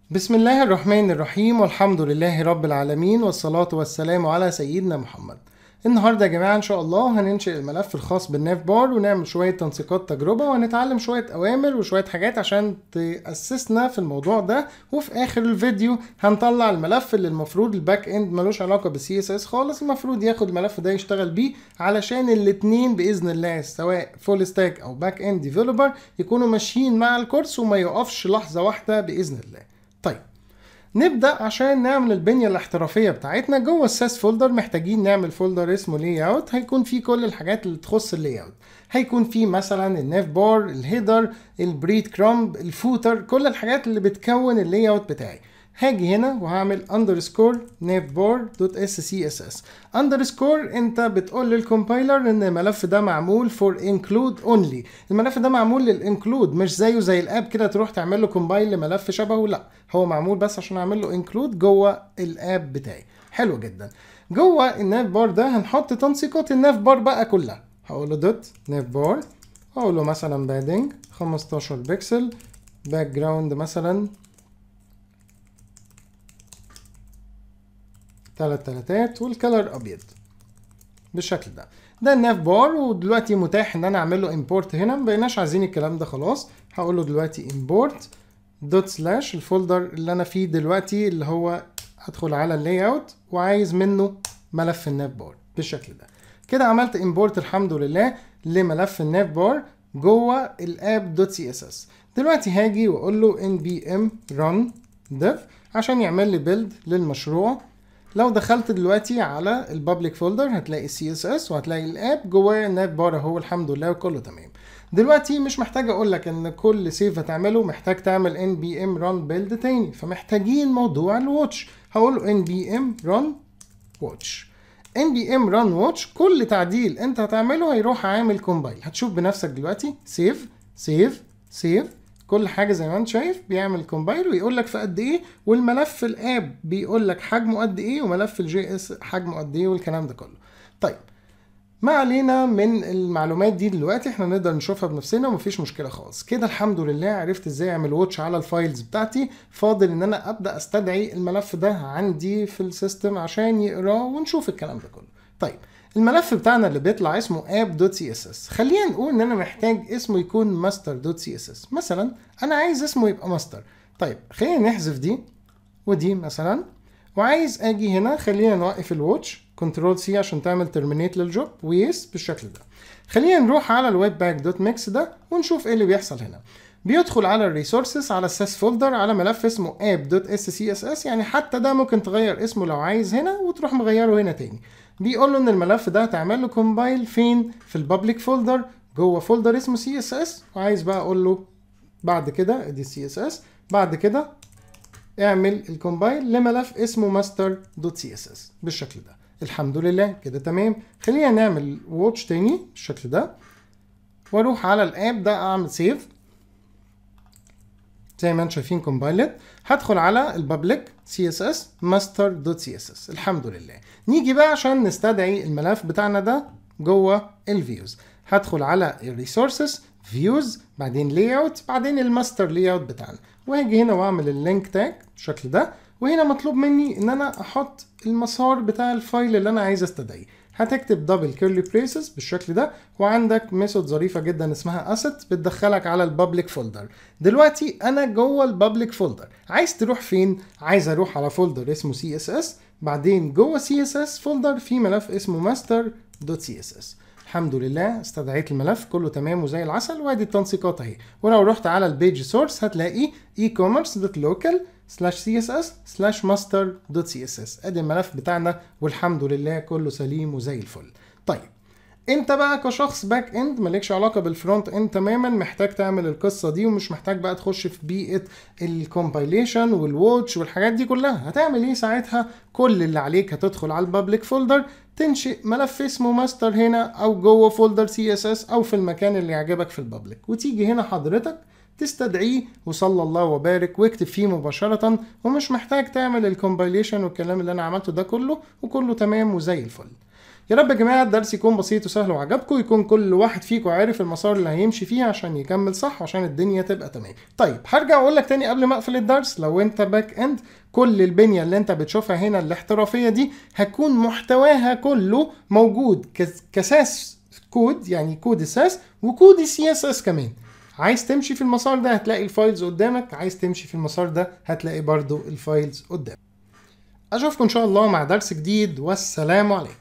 بسم الله الرحمن الرحيم والحمد لله رب العالمين والصلاة والسلام على سيدنا محمد النهارده يا جماعة إن شاء الله هننشئ الملف الخاص بالناف بار ونعمل شوية تنسيقات تجربة وهنتعلم شوية أوامر وشوية حاجات عشان تأسسنا في الموضوع ده وفي آخر الفيديو هنطلع الملف اللي المفروض الباك إند ملوش علاقة بالسي اس اس خالص المفروض ياخد الملف ده يشتغل بيه علشان الاتنين بإذن الله سواء فول ستاك أو باك إند ديفلوبر يكونوا ماشيين مع الكورس وما يقفش لحظة واحدة بإذن الله. طيب نبدا عشان نعمل البنيه الاحترافيه بتاعتنا جوه الساس فولدر محتاجين نعمل فولدر اسمه لاي اوت هيكون فيه كل الحاجات اللي تخص اللاي اوت هيكون فيه مثلا الناف بار الهيدر البريد كرامب الفوتر كل الحاجات اللي بتكون اللاي اوت بتاعي هاجي هنا وهعمل اندرسكور ناف بار دوت اس سي اس اس اندرسكور انت بتقول للكومبايلر ان الملف ده معمول فور انكلود اونلي الملف ده معمول للانكلود مش زيه زي الاب كده تروح تعمل له كومبايل لملف شبهه لا هو معمول بس عشان اعمل له انكلود جوه الاب بتاعي حلو جدا جوه الناف بار ده هنحط تنسيقات الناف بار بقى كلها هقول له دوت ناف بار هقول له مثلا بادنج 15 بكسل باك جراوند مثلا تلات تلاتات والكلر ابيض بالشكل ده ده الناف بار ودلوقتي متاح ان انا اعمل له امبورت هنا مبقيناش عايزين الكلام ده خلاص هقول له دلوقتي امبورت دوت سلاش الفولدر اللي انا فيه دلوقتي اللي هو هدخل على اللاي اوت وعايز منه ملف الناف بار بالشكل ده كده عملت امبورت الحمد لله لملف الناف بار جوه الاب دوت سي اس اس دلوقتي هاجي واقول له ان بي ام ران ديف عشان يعمل لي بيلد للمشروع لو دخلت دلوقتي على البابليك فولدر هتلاقي السي اس اس وهتلاقي الاب جواه الناب بار اهو الحمد لله وكله تمام دلوقتي مش محتاج اقول لك ان كل سيف هتعمله محتاج تعمل ان بي ام ران بيلد تاني فمحتاجين موضوع الواتش هقول له ان بي ام ران واتش ان بي ام ران واتش كل تعديل انت هتعمله هيروح عامل كومبايل هتشوف بنفسك دلوقتي سيف سيف سيف كل حاجه زي ما انت شايف بيعمل كومبايل ويقول لك في قد ايه والملف الاب بيقول لك حجمه قد ايه وملف الجي اس حجمه قد ايه والكلام ده كله طيب ما علينا من المعلومات دي دلوقتي احنا نقدر نشوفها بنفسنا ومفيش مشكله خالص كده الحمد لله عرفت ازاي اعمل واتش على الفايلز بتاعتي فاضل ان انا ابدا استدعي الملف ده عندي في السيستم عشان يقراه ونشوف الكلام ده كله طيب الملف بتاعنا اللي بيطلع اسمه app.css خلينا نقول ان انا محتاج اسمه يكون master.css مثلا انا عايز اسمه يبقى ماستر طيب خلينا نحذف دي ودي مثلا وعايز اجي هنا خلينا نوقف الواتش كنترول سي عشان تعمل ترمينيت للجوب ويس بالشكل ده خلينا نروح على الويب باك دوت ميكس ده ونشوف ايه اللي بيحصل هنا بيدخل على الريسورسز على الساس فولدر على ملف اسمه app.scss يعني حتى ده ممكن تغير اسمه لو عايز هنا وتروح مغيره هنا تاني بيقول له ان الملف ده هتعمل له كومبايل فين في البابليك فولدر جوه فولدر اسمه سي اس اس وعايز بقى اقول له بعد كده ادي سي اس اس بعد كده اعمل الكومبايل لملف اسمه ماستر دوت سي اس اس بالشكل ده الحمد لله كده تمام خلينا نعمل واتش تاني بالشكل ده واروح على الاب ده اعمل سيف زي ما انتم شايفين كومبايلت هدخل على البابليك سي اس اس ماستر دوت سي اس اس الحمد لله نيجي بقى عشان نستدعي الملف بتاعنا ده جوه الفيوز هدخل على الريسورسز فيوز بعدين لاي اوت بعدين الماستر لاي اوت بتاعنا وهاجي هنا واعمل اللينك تاج بالشكل ده وهنا مطلوب مني ان انا احط المسار بتاع الفايل اللي انا عايز استدعيه هتكتب دبل كيرلي بريسز بالشكل ده وعندك ميثود ظريفه جدا اسمها اسيت بتدخلك على البابليك فولدر دلوقتي انا جوه البابليك فولدر عايز تروح فين عايز اروح على فولدر اسمه سي اس اس بعدين جوه سي اس اس فولدر في ملف اسمه ماستر دوت سي اس اس الحمد لله استدعيت الملف كله تمام وزي العسل وادي التنسيقات اهي ولو رحت على البيج سورس هتلاقي اي كوميرس دوت لوكال سلاش سي اس اس سلاش ماستر دوت سي اس اس ادي الملف بتاعنا والحمد لله كله سليم وزي الفل طيب انت بقى كشخص باك اند مالكش علاقه بالفرونت اند تماما محتاج تعمل القصه دي ومش محتاج بقى تخش في بيئه الكومبايليشن والواتش والحاجات دي كلها هتعمل ايه ساعتها كل اللي عليك هتدخل على البابليك فولدر تنشئ ملف اسمه ماستر هنا او جوه فولدر سي اس اس او في المكان اللي يعجبك في البابليك وتيجي هنا حضرتك تستدعيه وصلى الله وبارك واكتب فيه مباشرة ومش محتاج تعمل الكومبايليشن والكلام اللي انا عملته ده كله وكله تمام وزي الفل يا رب يا جماعه الدرس يكون بسيط وسهل وعجبكم يكون كل واحد فيكم عارف المسار اللي هيمشي فيه عشان يكمل صح وعشان الدنيا تبقى تمام طيب هرجع اقول لك تاني قبل ما اقفل الدرس لو انت باك اند كل البنيه اللي انت بتشوفها هنا الاحترافيه دي هتكون محتواها كله موجود كساس كود يعني كود الساس وكود السي اس اس كمان عايز تمشي في المسار ده هتلاقي الفايلز قدامك عايز تمشي في المسار ده هتلاقي برضو الفايلز قدامك اشوفكم ان شاء الله مع درس جديد والسلام عليكم